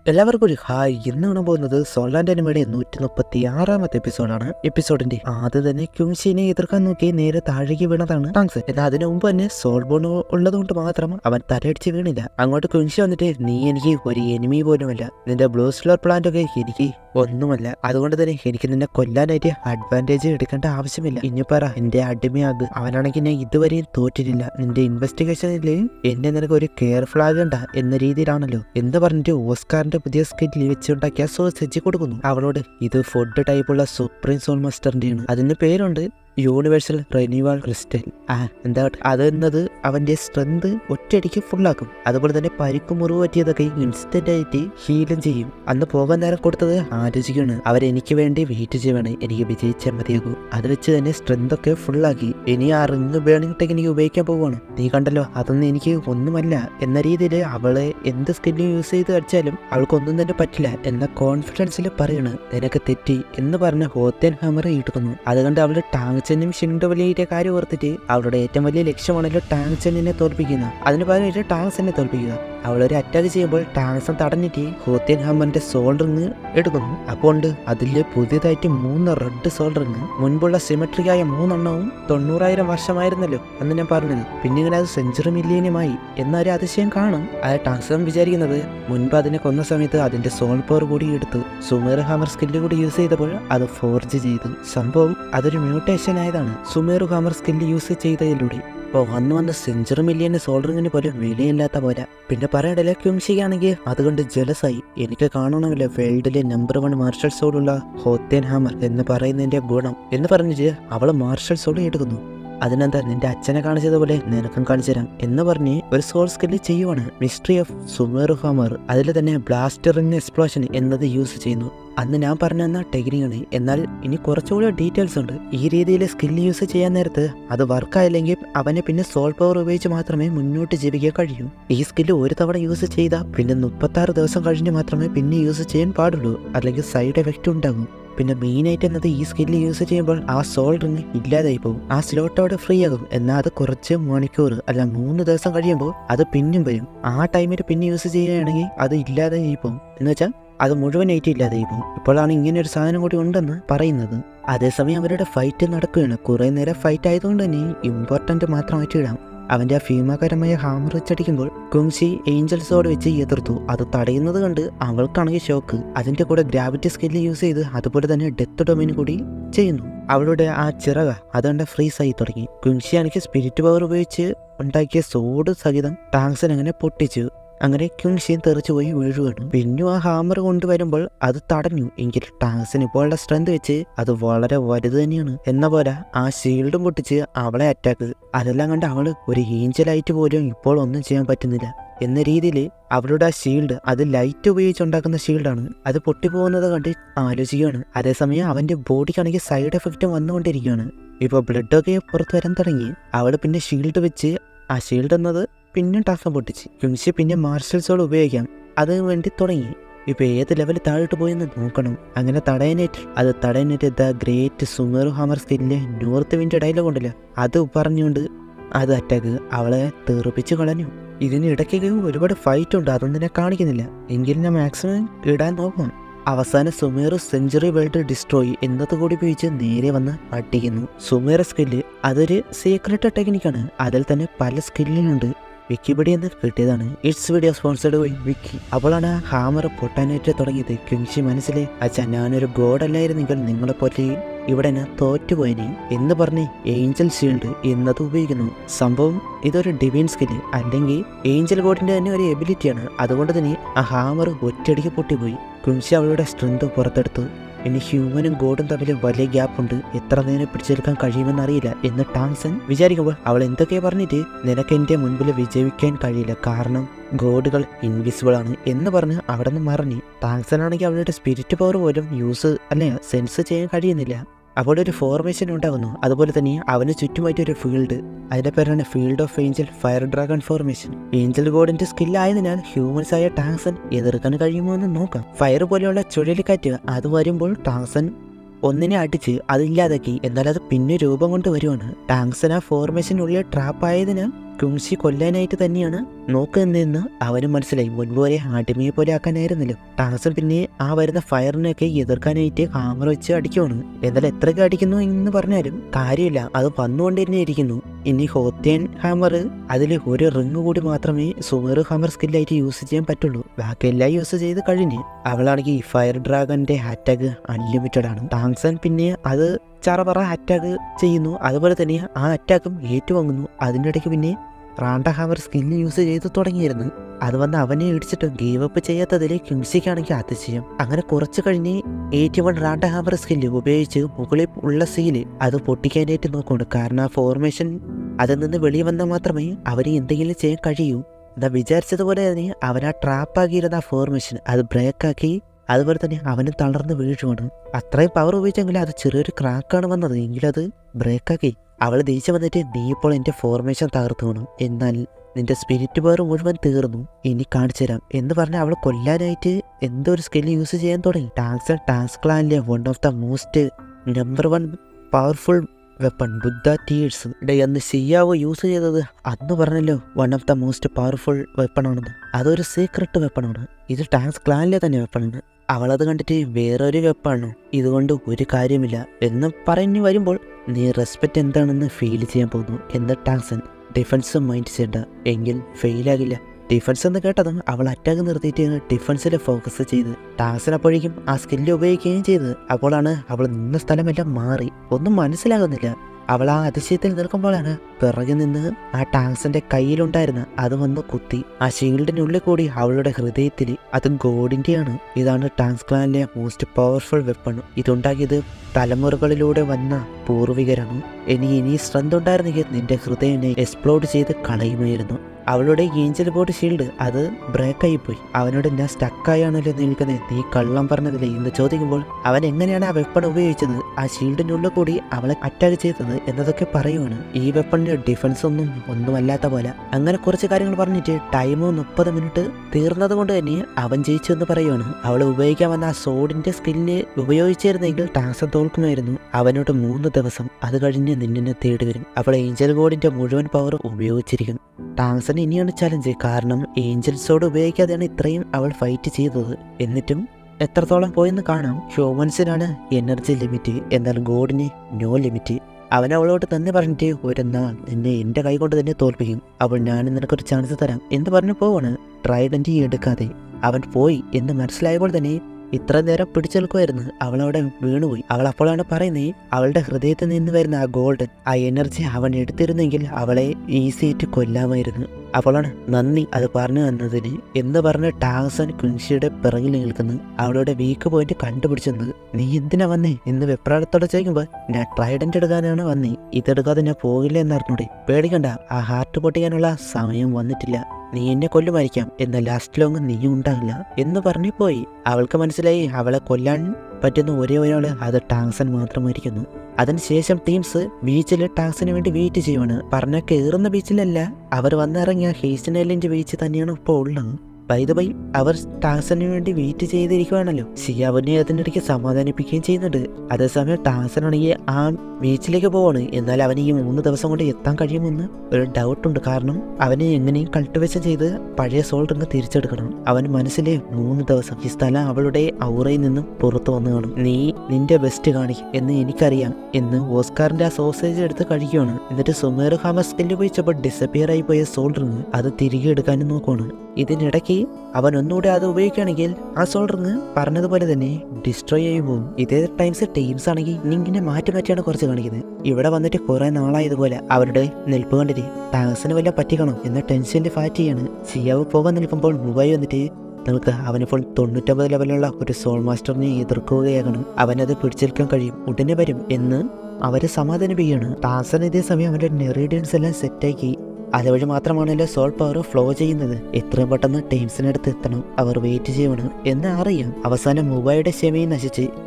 എല്ലാവർക്കും ഒരു ഹായ് ഇന്ന് കാണാൻ പോകുന്നത് സോളാൻഡ് അനിമയുടെ നൂറ്റി മുപ്പത്തി ആറാമത്തെ എപ്പിസോഡാണ് എപ്പിസോഡിന്റെ ആദ്യം തന്നെ ക്യുംഷിനെ എതിർക്കാൻ നോക്കി നേരെ താഴേക്ക് വീണതാണ് ടാങ്സ് എന്നാൽ അതിനു മുമ്പ് തന്നെ സോൾ ബോൺ ഉള്ളതുകൊണ്ട് മാത്രം അവൻ തലയടിച്ച് വീണില്ല അങ്ങോട്ട് ക്യുംഷി വന്നിട്ട് നീ എനിക്ക് ഒരു എനിമി പോലുമല്ല നിന്റെ ബ്ലൂ സ്ലോർ പ്ലാന്റ് ഒക്കെ എനിക്ക് ഒന്നുമല്ല അതുകൊണ്ട് തന്നെ എനിക്ക് നിന്നെ കൊല്ലാനായിട്ട് അഡ്വാൻറ്റേജ് എടുക്കേണ്ട ആവശ്യമില്ല ഇനി പറ എന്റെ അടിമയാക് അവനാണെങ്കിൽ ഞാൻ ഇതുവരെയും തോറ്റിട്ടില്ല നിന്റെ ഇൻവെസ്റ്റിഗേഷനിൽ എന്നെ നിനക്ക് ഒരു കെയർഫുൾ ആകണ്ട എന്ന രീതിയിലാണല്ലോ എന്ന് പറഞ്ഞിട്ട് ഓസ്കാറിന്റെ പുതിയ സ്കില്ലിൽ വെച്ചുണ്ടാക്കിയ സോസേജ് കൊടുക്കുന്നു അവളോട് ഇത് ഫുഡ് ടൈപ്പുള്ള സുപ്രീം സോൾ മാസ്റ്ററിന്റെയാണ് അതിന് പേരുണ്ട് യൂണിവേഴ്സൽ റെന്യൂവൽ ക്രിസ്റ്റൽ ആ എന്താ അതെന്നത് അവന്റെ സ്ട്രെങ്ത് ഒറ്റയടിക്ക് ഫുള്ളാക്കും അതുപോലെ തന്നെ പരിക്ക് മുറിവ് പറ്റിയതൊക്കെ ഇൻസ്റ്റന്റ് ആയിട്ട് ഹീലും ചെയ്യും അന്ന് പോകാൻ നേരം കൊടുത്തത് ആലോചിക്കാണ് അവരെനിക്ക് വേണ്ടി വെയിറ്റ് ചെയ്യുവാണ് എനിക്ക് വിജയിച്ചാൽ മതിയാകൂ അത് വെച്ച് തന്നെ സ്ട്രെങ്ത് ഒക്കെ ഫുള്ളാക്കി ഇനി ആ റിങ് ബേണിംഗ് ടെക്നിക്ക് ഉപയോഗിക്കാൻ പോവുകയാണ് നീ കണ്ടല്ലോ അതൊന്നും എനിക്ക് ഒന്നുമല്ല എന്ന രീതിയിൽ അവളെ എന്ത് സ്കില്ലും യൂസ് ചെയ്ത് അടിച്ചാലും അവൾക്കൊന്നും തന്നെ പറ്റില്ല എന്ന കോൺഫിഡൻസിൽ പറയണ് നിനക്ക് തെറ്റി എന്ന് പറഞ്ഞ ഹോത്തേൻ ഹാമർ ഇടുന്നു അതുകൊണ്ട് അവള് ടാങ്ചെന്നും ഷിൻഡോവലിയുടെ കാര്യം ഓർത്തിട്ട് അവളുടെ ഏറ്റവും വലിയ ലക്ഷ്യമാണല്ലോ ടാങ്ചെന്നിനെ തോൽപ്പിക്കുന്നത് അതിന് പകരം ടാങ്സെന്നെ തോൽപ്പിക്കുക അവളൊരു അറ്റാക്ക് ചെയ്യുമ്പോൾ ടാങ്സൺ തടഞ്ഞിട്ട് ഹോത്യൻ ഹാമറിന്റെ സോൾ റിങ് എടുക്കുന്നു അപ്പോൾ ഉണ്ട് അതിൽ പുതിയതായിട്ട് മൂന്ന് റെഡ് സോൾ റിങ് മുൻപുള്ള സിമെട്രിക്കായ മൂന്നെണ്ണവും തൊണ്ണൂറായിരം വർഷമായിരുന്നല്ലോ എന്ന് ഞാൻ പറഞ്ഞത് പിന്നെ ഇങ്ങനെ അത് സെഞ്ചുറി മില്ലിയനുമായി എന്നൊരു അതിശയം കാണും അത് ടാങ്സൺ വിചാരിക്കുന്നത് മുൻപ് അതിനെ കൊന്ന സമയത്ത് അതിന്റെ സോൾ പവർ കൂടി എടുത്തു സുമേർ ഹാമർ സ്കില്ല് കൂടി യൂസ് ചെയ്തപ്പോൾ അത് ഫോർജ് ചെയ്തു സംഭവം അതൊരു മ്യൂട്ടേഷൻ ആയതാണ് സുമേർ ഹാമർ സ്കില്ല് യൂസ് ചെയ്തതിലൂടെ അപ്പോൾ വന്ന് വന്ന സെഞ്ചുറി മില്യന് സോൾറിങ്ങിന് പോലും വിലയില്ലാത്ത പോലെ പിന്നെ പറയടല ക്യുംഷിയാണെങ്കിൽ അതുകൊണ്ട് ജലസായി എനിക്ക് കാണണമല്ലോ വേൾഡിലെ നമ്പർ വൺ മാർഷൽ സോളുള്ള ഹോത്തേൻ ഹാമർ എന്ന് പറയുന്നതിന്റെ ഗുണം എന്ന് പറഞ്ഞിട്ട് അവൾ മാർഷൽ സോൾ എടുക്കുന്നു അതിനെന്താ നിന്റെ അച്ഛനെ കാണിച്ചതുപോലെ നിനക്കും കാണിച്ചു തരാം എന്ന് പറഞ്ഞ് ഒരു സോൾ സ്കില്ല് ചെയ്യുവാണ് മിസ്റ്ററി ഓഫ് സുമേർ ഹാമർ അതിൽ തന്നെ ബ്ലാസ്റ്റർ ഇൻ എക്സ്പ്ലോഷൻ എന്നത് യൂസ് ചെയ്യുന്നു അന്ന് ഞാൻ പറഞ്ഞു തന്ന ടെക്നിക്കാണ് എന്നാൽ ഇനി കുറച്ചുകൂടി ഡീറ്റെയിൽസ് ഉണ്ട് ഈ രീതിയിൽ സ്കില്ല് യൂസ് ചെയ്യാൻ നേരത്ത് അത് വർക്കായില്ലെങ്കിൽ അവനെ പിന്നെ സോൾ പവർ ഉപയോഗിച്ച് മാത്രമേ മുന്നോട്ട് ജീവിക്കാൻ കഴിയൂ ഈ സ്കില്ല് ഒരു തവണ യൂസ് ചെയ്താൽ പിന്നെ മുപ്പത്താറ് ദിവസം കഴിഞ്ഞ് മാത്രമേ പിന്നെ യൂസ് ചെയ്യാൻ പാടുള്ളൂ അല്ലെങ്കിൽ സൈഡ് എഫക്റ്റ് ഉണ്ടാകും പിന്നെ മെയിനായിട്ട് എന്നത് ഈ സ്കില്ല് യൂസ് ചെയ്യുമ്പോൾ ആ സോൾ റിങ് ഇല്ലാതായി പോകും ആ സ്ലോട്ടോടെ ഫ്രീ ആകും എന്നാൽ അത് കുറച്ച് മണിക്കൂർ അല്ല മൂന്ന് ദിവസം കഴിയുമ്പോൾ അത് പിന്നും വരും ആ ടൈമിൽ പിന്നെ യൂസ് ചെയ്യുകയാണെങ്കിൽ അത് ഇല്ലാതായി പോകും എന്ന് വെച്ചാൽ അത് മുഴുവനായിട്ട് ഇല്ലാതായി പോകും ഇപ്പോഴാണ് ഇങ്ങനെ ഒരു സാധനം കൂടി ഉണ്ടെന്ന് പറയുന്നത് അതേസമയം അവരുടെ ഫൈറ്റ് നടക്കുകയാണ് കുറേ നേരം ഫൈറ്റ് ആയതുകൊണ്ട് തന്നെ ഇമ്പോർട്ടൻ്റ് മാത്രമായിട്ട് ഇടാം അവന്റെ ആ ഭീമാകരമായ ഹാമർ വെച്ചടിക്കുമ്പോൾ കുങ്സി ഏഞ്ചൽസോട് വെച്ച് എതിർത്തു അത് തടയുന്നത് കണ്ട് അവൾക്കാണെങ്കിൽ ഷോക്ക് അതിന്റെ കൂടെ ഗ്രാവിറ്റി സ്കില്ല് യൂസ് ചെയ്ത് അതുപോലെ തന്നെ ഡെത്ത് ഡൊമിൻ കൂടി ചെയ്യുന്നു അവളുടെ ആ ചിറക അതുകൊണ്ട് ഫ്രീസ് ആയി തുടങ്ങി കുങ്സി ആണെങ്കിൽ സ്പിരിറ്റ് പവർ ഉപയോഗിച്ച് ഉണ്ടാക്കിയ സോഡ് സഹിതം ടാങ്സൻ അങ്ങനെ പൊട്ടിച്ചു അങ്ങനെ ക്യുങ്ഷിയും തെറിച്ചു പോയി വീഴുകയാണ് പിന്നും ആ ഹാമർ കൊണ്ടുവരുമ്പോൾ അത് തടഞ്ഞു എങ്കിൽ ടാങ്സിന് ഇപ്പോഴുള്ള സ്ട്രെങ്ത് വെച്ച് അത് വളരെ വലുത് തന്നെയാണ് എന്ന പോലെ ആ ഷീൽഡും പൊട്ടിച്ച് അവളെ അറ്റാക്ക് അതെല്ലാം കണ്ട് അവള് ഒരു ഏഞ്ചലായിട്ട് പോലും ഇപ്പോൾ ഒന്നും ചെയ്യാൻ പറ്റുന്നില്ല എന്ന രീതിയിൽ അവളുടെ ആ ഷീൽഡ് അത് ലൈറ്റ് ഉപയോഗിച്ച് ഉണ്ടാക്കുന്ന ഷീൽഡാണ് അത് പൊട്ടിപ്പോകുന്നത് കണ്ട് ആലോചിക്കുകയാണ് അതേസമയം അവന്റെ ബോഡിക്കാണെങ്കിൽ സൈഡ് എഫക്റ്റ് വന്നുകൊണ്ടിരിക്കുകയാണ് ഇപ്പോൾ ബ്ലഡൊക്കെ പുറത്ത് വരാൻ തുടങ്ങി അവൾ പിന്നെ ഷീൽഡ് വെച്ച് ആ ഷീൽഡ് എന്നത് പിന്നെ ടാക്കം പൊട്ടിച്ച് ക്യുംസി പിന്നെ മാർഷൽ സോൾ ഉപയോഗിക്കാം അതിന് വേണ്ടി തുടങ്ങി ഇപ്പൊ ഏത് ലെവൽ താഴോട്ട് പോയെന്ന് നോക്കണം അങ്ങനെ തടയാനായിട്ട് അത് തടയാനായിട്ട് ദ ഗ്രേറ്റ് സുമേർ ഹാമർ സ്കില്ലിലെ നോർത്ത് വിൻഡ് ഡയലോഗ് ഉണ്ടല്ലോ അത് പറഞ്ഞുകൊണ്ട് അത് അറ്റാക്ക് അവളെ തെറിപ്പിച്ച് കളഞ്ഞു ഇതിന് ഇടയ്ക്ക് ഒരുപാട് ഫൈറ്റ് ഉണ്ട് അതൊന്നും ഞാൻ കാണിക്കുന്നില്ല എങ്കിലും ഞാൻ മാക്സിമം ഇടാൻ നോക്കാം അവസാന സുമേർ സെഞ്ചുറി വേൾഡ് ഡിസ്ട്രോയ് എന്നത് കൂടി ഉപയോഗിച്ച് നേരെ വന്ന് അടിക്കുന്നു സുമേർ സ്കില്ല് അതൊരു സീക്രട്ട് ടെക്നിക്കാണ് അതിൽ തന്നെ പല സ്കില്ലിനുണ്ട് വിക്കിപീഡിയ എന്ന് കിട്ടിയതാണ് it's video sponsored by wiki അപ്പോഴാണ് ഹാമർ പൊട്ടാനായിട്ട് തുടങ്ങിയത് കിങ്ഷി മനസ്സിലെ അച്ഛാ ഞാനൊരു ഗോഡല്ലായിരുന്നെങ്കിൽ നിങ്ങളെപ്പോലെ ഇവിടെ ഞാൻ തോറ്റുപോയനെ എന്ന് പറഞ്ഞ് ഏഞ്ചൽ ഷീൽഡ് എന്നത് ഉപയോഗിക്കുന്നു സംഭവം ഇതൊരു ഡിവൈൻ സ്കില്ല് അല്ലെങ്കിൽ ഏഞ്ചൽ ഗോഡിന്റെ തന്നെ ഒരു എബിലിറ്റിയാണ് അതുകൊണ്ട് തന്നെ ആ ഹാമർ ഒറ്റയടിക്ക് പൊട്ടിപ്പോയി കുൻഷി അവളുടെ സ്ട്രെങ്ത് പുറത്തെടുത്തു ഇനി ഹ്യൂമനും ഗോഡും തമ്മിൽ വലിയ ഗ്യാപ്പ് ഉണ്ട് എത്ര നേരം പിടിച്ചെടുക്കാൻ കഴിയുമെന്ന് അറിയില്ല എന്ന് ടാങ്സൺ വിചാരിക്കുമ്പോൾ അവൾ എന്തൊക്കെ പറഞ്ഞിട്ട് നിനക്ക് എൻ്റെ മുൻപിൽ വിജയിക്കാൻ കഴിയില്ല കാരണം ഗോഡുകൾ ഇൻവിസിബിൾ ആണ് എന്ന് പറഞ്ഞ് അവിടെ നിന്ന് മറിഞ്ഞ് ടാങ്സൺ ആണെങ്കിൽ അവളുടെ സ്പിരിറ്റ് പവർ പോലും യൂസ് അല്ലെ സെൻസ് ചെയ്യാൻ കഴിയുന്നില്ല അപ്പോൾ ഒരു ഫോർമേഷൻ ഉണ്ടാകുന്നു അതുപോലെ തന്നെ അവന് ചുറ്റുമായിട്ട് ഒരു ഫീൽഡ് അതിന്റെ പേരാണ് field of angel fire dragon formation angel ഗോഡിന്റെ സ്കിൽ ആയതിനാൽ ഹ്യൂമൻസ് ആയ ടാങ്സൺ എതിർക്കാൻ കഴിയുമോ എന്ന് നോക്കാം ഫയർ പോലെയുള്ള ചുഴലിക്കാറ്റ് അത് വരുമ്പോൾ ടാങ്സൺ ഒന്നിനെ അടിച്ച് അതില്ലാതാക്കി എന്നാൽ അത് പിന്നെ രൂപം കൊണ്ട് വരുവാണ് ടാങ്സൺ ആ ഫോർമേഷനുള്ളിൽ ട്രാപ്പ് ആയതിനാൽ കുംഷി കൊല്ലാനായിട്ട് തന്നെയാണ് നോക്കുന്നതെന്ന് അവനും മനസ്സിലായി മുൻപ് വരെ അടിമയെ പോലെ ആക്കാനായിരുന്നല്ലോ ടാസൻ പിന്നെ ആ വരുന്ന ഫയറിനെയൊക്കെ എതിർക്കാനായിട്ട് ഹാമർ വെച്ച് അടിക്കുവാണ് എന്നാൽ എത്രയൊക്കെ അടിക്കുന്നു എന്ന് പറഞ്ഞാലും കാര്യമില്ല അത് വന്നുകൊണ്ട് തന്നെ ഇരിക്കുന്നു ഇനി ഹോത്തേൻ ഹാമർ അതിൽ ഒരു റിങ് കൂടി മാത്രമേ സുമേർ ഹാമർ സ്കില്ലായിട്ട് യൂസ് ചെയ്യാൻ പറ്റുള്ളൂ ബാക്കിയെല്ലാം യൂസ് ചെയ്ത് കഴിഞ്ഞ് അവളാണെങ്കിൽ ഫയർ ഡ്രാഗന്റെ അറ്റാക്ക് അൺലിമിറ്റഡ് ആണ് ടാങ്സൺ പിന്നെ അത് ചറപറ അറ്റാക്ക് ചെയ്യുന്നു അതുപോലെ തന്നെ ആ അറ്റാക്കും ഏറ്റുവാങ്ങുന്നു അതിൻ്റെ ഇടയ്ക്ക് പിന്നെ റാണ്ട ഹാമർ സ്കില്ല് യൂസ് ചെയ്ത് തുടങ്ങിയിരുന്നു അത് വന്ന് അവനെ ഇടിച്ചിട്ട് ഗീവ് അപ്പ് ചെയ്യാത്തതിൽ കിംസിക്കാണെങ്കിൽ അതിശയം അങ്ങനെ കുറച്ച് കഴിഞ്ഞ് എയ്റ്റി വൺ റാണ്ട ഹാമർ സ്കില്ല് ഉപയോഗിച്ച് മുകളിൽ ഉള്ള സീല് അത് പൊട്ടിക്കാനായിട്ട് നോക്കുന്നുണ്ട് കാരണം ആ ഫോർമേഷൻ അതിൽ നിന്ന് വെളിയിൽ വന്നാൽ മാത്രമേ അവന് എന്തെങ്കിലും ചെയ്യാൻ കഴിയൂ എന്താ വിചാരിച്ചതുപോലെ തന്നെ അവൻ ആ ട്രാപ്പാക്കിയിരുന്ന ആ ഫോർമേഷൻ അത് ബ്രേക്കാക്കി അതുപോലെ തന്നെ അവന് തളർന്ന് വീഴുവാണ് അത്രയും പവർ ഉപയോഗിച്ചെങ്കിൽ അത് ചെറിയൊരു ക്രാക്കാണ് വന്നത് എങ്കിലും അത് ബ്രേക്കാക്കി അവൾ ദേഷ്യം വന്നിട്ട് നീ ഇപ്പോൾ എൻ്റെ ഫോർമേഷൻ തകർത്തു വേണം എന്നാൽ നിന്റെ സ്പിരിറ്റ് പവർ മുഴുവൻ തീർന്നു ഇനി കാണിച്ചു തരാം എന്ന് പറഞ്ഞ് അവൾ കൊല്ലാനായിട്ട് എന്തോ ഒരു സ്കിൽ യൂസ് ചെയ്യാൻ തുടങ്ങി ടാക്സ് ടാസ്ക് ക്ലാനിലെ one of the most number one powerful weapon Buddha tears അന്ന് സിയാവോ യൂസ് ചെയ്തത് അന്ന് പറഞ്ഞല്ലോ one of the most powerful വെപ്പണാണെന്ന് അതൊരു സീക്രട്ട് വെപ്പണാണ് ഇത് ടാക്സ് ക്ലാനിലെ തന്നെ വെപ്പണാണ് അവളത് കണ്ടിട്ട് വേറൊരു വെപ്പാണോ ഇതുകൊണ്ട് ഒരു കാര്യമില്ല എന്ന് പറഞ്ഞു വരുമ്പോൾ നീ റെസ്പെക്റ്റ് എന്താണെന്ന് ഫീൽ ചെയ്യാൻ പോകുന്നു എന്ന് ടാക്സൻ ഡിഫൻസ് മൈൻഡ് ചെയ്യണ്ട എങ്കിൽ ഫെയിലാകില്ല ഡിഫൻസ് എന്ന് കേട്ടത് അവൾ അറ്റാക്ക് നിർത്തിയിട്ട് ഡിഫൻസിൽ ഫോക്കസ് ചെയ്ത് ടാക്സൻ അപ്പോഴേക്കും ആ സ്കില്ല് ഉപയോഗിക്കുകയും ചെയ്തത് അപ്പോഴാണ് അവൾ നിന്ന സ്ഥലമെല്ലാം മാറി ഒന്നും മനസ്സിലാകുന്നില്ല അവൾ ആ അതിശയത്തിൽ നിൽക്കുമ്പോഴാണ് പിറകിൽ നിന്ന് ആ ടാങ്സിന്റെ കയ്യിലുണ്ടായിരുന്ന അത് വന്ന് കുത്തി ആ ഷീൽഡിനുള്ളിൽ കൂടി അവളുടെ ഹൃദയത്തിൽ അത് ഗോഡിന്റെയാണ് ഇതാണ് ടാങ്സ് ക്ലാനിലെ മോസ്റ്റ് പവർഫുൾ വെപ്പൺ ഇതുണ്ടാക്കിയത് തലമുറകളിലൂടെ വന്ന പൂർവികരാണ് ഇനി ഇനി സ്ട്രെങ്ത് ഉണ്ടായിരുന്നെങ്കിൽ നിന്റെ ഹൃദയം എക്സ്പ്ലോഡ് ചെയ്ത് കളയുമായിരുന്നു അവളുടെ ഏഞ്ചൽ ബോർഡ് ഷീൽഡ് അത് ബ്രേക്കായി പോയി അവനോട് ഞാൻ സ്റ്റക്കായാണല്ലോ നിൽക്കുന്നത് നീ കള്ളം പറഞ്ഞതില്ലേ എന്ന് ചോദിക്കുമ്പോൾ അവൻ എങ്ങനെയാണ് ആ വെപ്പൺ ഉപയോഗിച്ചത് ആ ഷീൽഡിനുള്ളിൽ കൂടി അവളെ അറ്റാക്ക് ചെയ്തത് എന്നതൊക്കെ പറയുവാണ് ഈ വെപ്പണിന്റെ ഡിഫൻസ് ഒന്നും ഒന്നുമല്ലാത്ത പോലെ അങ്ങനെ കുറച്ച് കാര്യങ്ങൾ പറഞ്ഞിട്ട് ടൈം മുപ്പത് മിനിറ്റ് തീർന്നത് കൊണ്ട് തന്നെ അവൻ ജയിച്ചു എന്ന് പറയുവാണ് അവൾ ഉപയോഗിക്കാൻ വന്ന ആ സോഡിന്റെ സ്കില്ല് ഉപയോഗിച്ചിരുന്നെങ്കിൽ ടാക്സൺ തോൽക്കുമായിരുന്നു അവനോട് മൂന്ന് ദിവസം അത് കഴിഞ്ഞ് നിന്നെ തേടി വരും അവൾ ഏഞ്ചൽ ബോർഡിന്റെ മുഴുവൻ പവർ ഉപയോഗിച്ചിരിക്കും ടാങ്സൺ ഇനിയാണ് ചലഞ്ച് കാരണം ഏഞ്ചൽ സോഡ് ഉപയോഗിക്കാതെയാണ് ഇത്രയും അവൾ ഫൈറ്റ് ചെയ്തത് എന്നിട്ടും എത്രത്തോളം പോയെന്ന് കാണാം ഹ്യൂമൻസിനാണ് എനർജി ലിമിറ്റ് എന്നാൽ ഗോഡിന് നോ ലിമിറ്റ് അവൻ അവളോട് തന്നെ പറഞ്ഞിട്ട് ഒരു നാൾ നിന്നെ എൻ്റെ കൈ കൊണ്ട് തന്നെ തോൽപ്പിക്കും അവൾ ഞാൻ നിനക്കൊരു ചാൻസ് തരാം എന്ന് പറഞ്ഞു പോവാണ് ട്രൈഡൻറ്റി എടുക്കാതെ അവൻ പോയി എന്ന് മനസ്സിലായപ്പോൾ തന്നെ ഇത്ര നേരം പിടിച്ചു നിൽക്കുമായിരുന്നു അവൾ അവിടെ വീണുപോയി അവൾ അപ്പോഴാണ് പറയുന്നത് അവളുടെ ഹൃദയത്തിൽ നിന്ന് വരുന്ന ആ ഗോൾഡൻ ആ എനർജി അവൻ എടുത്തിരുന്നെങ്കിൽ അവളെ ഈസി ആയിട്ട് കൊല്ലാമായിരുന്നു അപ്പോഴാണ് നന്ദി അത് പറഞ്ഞു തന്നതിന് എന്ന് പറഞ്ഞ് ടാസൻ കുൻഷിയുടെ പിറകിൽ നിൽക്കുന്നു അവളുടെ വീക്ക് പോയിന്റ് കണ്ടുപിടിച്ചെന്നത് നീ എന്തിനാ വന്നേ എന്ന് വെപ്രാളത്തോടെ ചോദിക്കുമ്പോൾ ഞാൻ ട്രൈഡന്റ് എടുക്കാനാണ് വന്നേ ഇതെടുക്കാതെ ഞാൻ പോകില്ല എന്നറിഞ്ഞൂടെ പേടിക്കണ്ട ആ ഹാർട്ട് പൊട്ടിക്കാനുള്ള സമയം വന്നിട്ടില്ല നീ എന്നെ കൊല്ലുമായിരിക്കാം എന്നാൽ ലാസ്റ്റ് ലോങ് നീ ഉണ്ടാകില്ല എന്ന് പറഞ്ഞു പോയി അവൾക്ക് മനസ്സിലായി അവളെ കൊല്ലാൻ പറ്റുന്ന ഒരേ ഒരാള് അത് ടാങ്സൺ മാത്രമായിരിക്കുന്നു അതിനുശേഷം ടീംസ് ബീച്ചിൽ ടാക്സിന് വേണ്ടി വെയിറ്റ് ചെയ്യുവാണ് പറഞ്ഞ കയറുന്ന ബീച്ചിലല്ല അവർ വന്നിറങ്ങിയ ഹേസ്റ്റൻ ഐലൻഡ് ബീച്ച് തന്നെയാണ് ഇപ്പോൾ ഉള്ളത് ബൈ ബൈ അവർ ടാക്സന് വേണ്ടി വെയിറ്റ് ചെയ്തിരിക്കുവാണല്ലോ ഷിയാവിനെ അതിൻ്റെ ഇടയ്ക്ക് സമാധാനിപ്പിക്കുകയും ചെയ്യുന്നുണ്ട് അതേസമയം ടാക്സനാണെങ്കിൽ ആ ബീച്ചിലേക്ക് പോവാണ് എന്നാൽ അവന് ഈ മൂന്ന് ദിവസം കൊണ്ട് എത്താൻ കഴിയുമെന്ന് ഒരു ഡൗട്ടുണ്ട് കാരണം അവനെ എങ്ങനെയും കൾട്ടിവേഷൻ ചെയ്ത് പഴയ സോൾ റിങ് തിരിച്ചെടുക്കണം അവൻ മനസ്സിലെ മൂന്ന് ദിവസം ഈ സ്ഥലം അവളുടെ ഔറയിൽ നിന്നും പുറത്തു വന്നു കാണും നീ നിന്റെ ബെസ്റ്റ് കാണിക്കും എന്ന് എനിക്കറിയാം എന്ന് ഓസ്കാറിന്റെ ആ സോസേജ് എടുത്ത് കഴിക്കുകയാണ് എന്നിട്ട് സുമേർ ഹാമസ് സ്കില്ല് ഉപയോഗിച്ചപ്പോൾ ഡിസപ്പിയർ ആയി പോയ സോൾ റിങ് അത് തിരികെ എടുക്കാനും നോക്കുവാണ് ഇതിനിടയ്ക്ക് അവൻ ഒന്നുകൂടെ അത് ഉപയോഗിക്കുകയാണെങ്കിൽ ആ സോൾ റിങ് പറഞ്ഞതുപോലെ തന്നെ ഡിസ്ട്രോയ് ചെയ്യും പോകും ഇതേ ടൈംസ് ടീംസ് ആണെങ്കിൽ ഇങ്ങനെ മാറ്റി മാറ്റിയാണ് കുറച്ച് കാണിക്കുന്നത് ഇവിടെ വന്നിട്ട് കുറെ നാളായതുപോലെ അവരുടെ നിൽപ്പ് കണ്ടിട്ട് ടാങ്സിന് വല്ല പറ്റിക്കണോ എന്ന ടെൻഷനിൽ ഫാറ്റ് ചെയ്യാണ് സിയാവ് പോകാൻ നിൽക്കുമ്പോൾ മുബായി വന്നിട്ട് നിങ്ങൾക്ക് അവനിപ്പോൾ തൊണ്ണൂറ്റൊമ്പത് ലെവലുള്ള ഒരു സോൾ മാസ്റ്ററിനെ എതിർക്കുകയാകണം അവനത് പിടിച്ചെടുക്കാൻ കഴിയും ഉടനെ വരും എന്ന് അവരെ സമാധാനിപ്പിക്കുകയാണ് ടാസൻ ഇതേ സമയം അവരുടെ നെറീഡിയൻസ് എല്ലാം സെറ്റാക്കി അതുവഴി മാത്രമാണല്ലോ സോൾ പവർ ഫ്ലോ ചെയ്യുന്നത് എത്രയും പെട്ടെന്ന് ടീംസിനടുത്ത് എത്തണം അവർ വെയിറ്റ് ചെയ്യണം എന്ന് അറിയാം അവസാനം മുബായുടെ ക്ഷമയും നശിച്ച്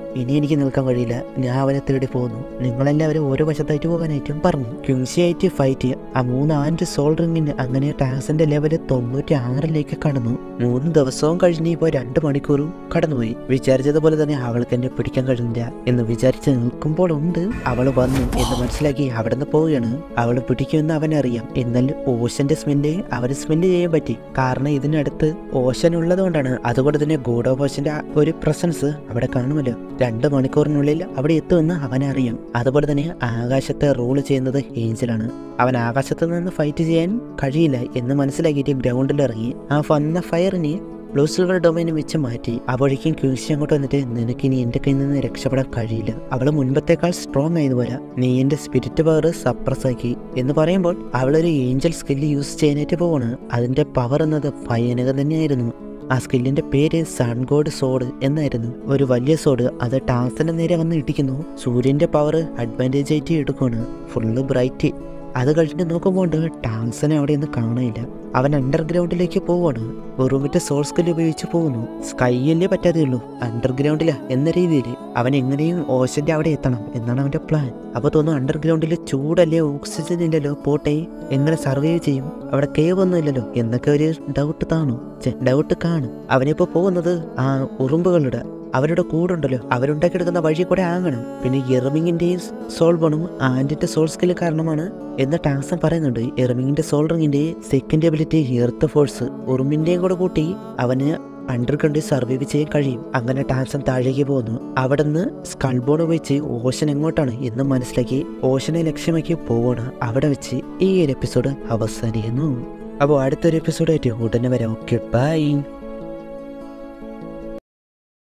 ഇനി എനിക്ക് നിൽക്കാൻ കഴിയില്ല ഞാൻ അവനെ തേടി പോകുന്നു നിങ്ങളെല്ലാവരും ഓരോ വശത്തായിട്ട് പോകാനായിട്ടും പറഞ്ഞു ക്യുൻസിയായിട്ട് ഫൈറ്റ് ആ മൂന്ന് ആൻഡ് സോൾ റിങ്ങിന് അങ്ങനെ ടാക്സിന്റെ ലെവല് തൊണ്ണൂറ്റി ആറിലേക്ക് കടന്നു മൂന്ന് ദിവസവും കഴിഞ്ഞ് ഇപ്പോൾ രണ്ട് മണിക്കൂറും കടന്നുപോയി വിചാരിച്ചതുപോലെ തന്നെ അവൾക്ക് എന്നെ പിടിക്കാൻ കഴിഞ്ഞില്ല എന്ന് വിചാരിച്ച് നിൽക്കുമ്പോൾ ഉണ്ട് അവൾ വന്നു എന്ന് മനസ്സിലാക്കി അവിടെ നിന്ന് പോവുകയാണ് അവൾ പിടിക്കുമെന്ന് അവനറിയാം എന്നാൽ ഓഷന്റെ സ്മെല്ല് അവന് സ്മെല്ല് ചെയ്യാൻ പറ്റി കാരണം ഇതിനടുത്ത് ഓഷൻ ഉള്ളതുകൊണ്ടാണ് അതുകൊണ്ട് തന്നെ ഗോഡ് ഓഫ് ഓഷന്റെ ആ ഒരു പ്രസൻസ് അവിടെ കാണുമല്ലോ രണ്ട് മണിക്കൂറിനുള്ളിൽ അവിടെ എത്തുമെന്ന് അവനറിയാം അതുപോലെ തന്നെ ആകാശത്തെ റൂൾ ചെയ്യുന്നത് ഏഞ്ചലാണ് അവൻ ആകാശത്ത് നിന്ന് ഫൈറ്റ് ചെയ്യാൻ കഴിയില്ല എന്ന് മനസ്സിലാക്കിയിട്ട് ഗ്രൗണ്ടിൽ ഇറങ്ങി ആ വന്ന ഫയറിനെ ബ്ലൂ സിൽവർ ഡൊമൈന് വെച്ച് മാറ്റി അപ്പോഴേക്കും ക്യൂസി അങ്ങോട്ട് വന്നിട്ട് നിനക്ക് ഇനി എൻ്റെ കയ്യിൽ നിന്ന് രക്ഷപ്പെടാൻ കഴിയില്ല അവൾ മുൻപത്തേക്കാൾ സ്ട്രോങ് ആയതുപോലെ നീ എൻ്റെ സ്പിരിറ്റ് പവർ സപ്രസ് ആക്കി എന്ന് പറയുമ്പോൾ അവളൊരു ഏഞ്ചൽ സ്കില്ല് യൂസ് ചെയ്യാനായിട്ട് പോവാണ് അതിൻ്റെ പവർ എന്നത് ഭയാനകം തന്നെയായിരുന്നു ആ സ്കില്ലിന്റെ പേര് സൺഗോഡ് സോഡ് എന്നായിരുന്നു ഒരു വലിയ സോഡ് അത് ടാസിന്റെ നേരെ വന്ന് ഇടിക്കുന്നു സൂര്യന്റെ പവർ അഡ്വാൻറ്റേജ് ആയിട്ട് എടുക്കുകയാണ് ഫുള്ള് ബ്രൈറ്റ് അത് കഴിഞ്ഞിട്ട് നോക്കുമ്പോൾ ടാൻസനെ അവിടെ ഒന്നും കാണാനില്ല അവൻ അണ്ടർഗ്രൗണ്ടിലേക്ക് പോവാണ് വെറുമിറ്റ് സോൾ സ്കിൽ ഉപയോഗിച്ച് പോകുന്നു സ്കൈയല്ലേ പറ്റാതെ ഉള്ളൂ അണ്ടർഗ്രൗണ്ടിലാ എന്ന രീതിയിൽ അവൻ എങ്ങനെയും ഓഷന്റെ അവിടെ എത്തണം എന്നാണ് അവന്റെ പ്ലാൻ അപ്പൊ തോന്നുന്നു അണ്ടർഗ്രൗണ്ടിൽ ചൂടല്ലേ ഓക്സിജൻ ഇല്ലല്ലോ പോട്ടെ എങ്ങനെ സർവൈവ് ചെയ്യും അവിടെ കേവ് ഒന്നും ഇല്ലല്ലോ എന്നൊക്കെ ഒരു ഡൗട്ട് കാണും ഡൗട്ട് കാണും അവനിപ്പോ പോകുന്നത് ആ ഉറുമ്പുകളുടെ അവരുടെ കൂടെ ഉണ്ടല്ലോ അവരുണ്ടാക്കിയെടുക്കുന്ന വഴി കൂടെ ആകണം പിന്നെ എർമിങ്ങിന്റെയും സോൾബണും ആൻഡിന്റെ സോൾ സ്കിൽ കാരണമാണ് എന്ന് ടാക്സൺ പറയുന്നുണ്ട് എർമിങ്ങിന്റെ സോൾ റിങ്ങിന്റെ സെക്കൻഡ് എബിലിറ്റി എർത്ത് ഫോഴ്സ് ഉറുമിന്റെയും കൂടെ കൂട്ടി അവന് അണ്ടർഗ്രൗണ്ടിൽ സർവൈവ് ചെയ്യാൻ കഴിയും അങ്ങനെ ടാക്സൺ താഴേക്ക് പോകുന്നു അവിടെ നിന്ന് സ്കൾബോൺ വെച്ച് ഓഷൻ എങ്ങോട്ടാണ് എന്ന് മനസ്സിലാക്കി ഓഷനെ ലക്ഷ്യമാക്കി പോവാണ് അവിടെ വെച്ച് ഈ ഒരു എപ്പിസോഡ് അവസാനിക്കുന്നു അപ്പോൾ അടുത്തൊരു എപ്പിസോഡായിട്ട് ഉടനെ വരാം ഓക്കെ ബൈ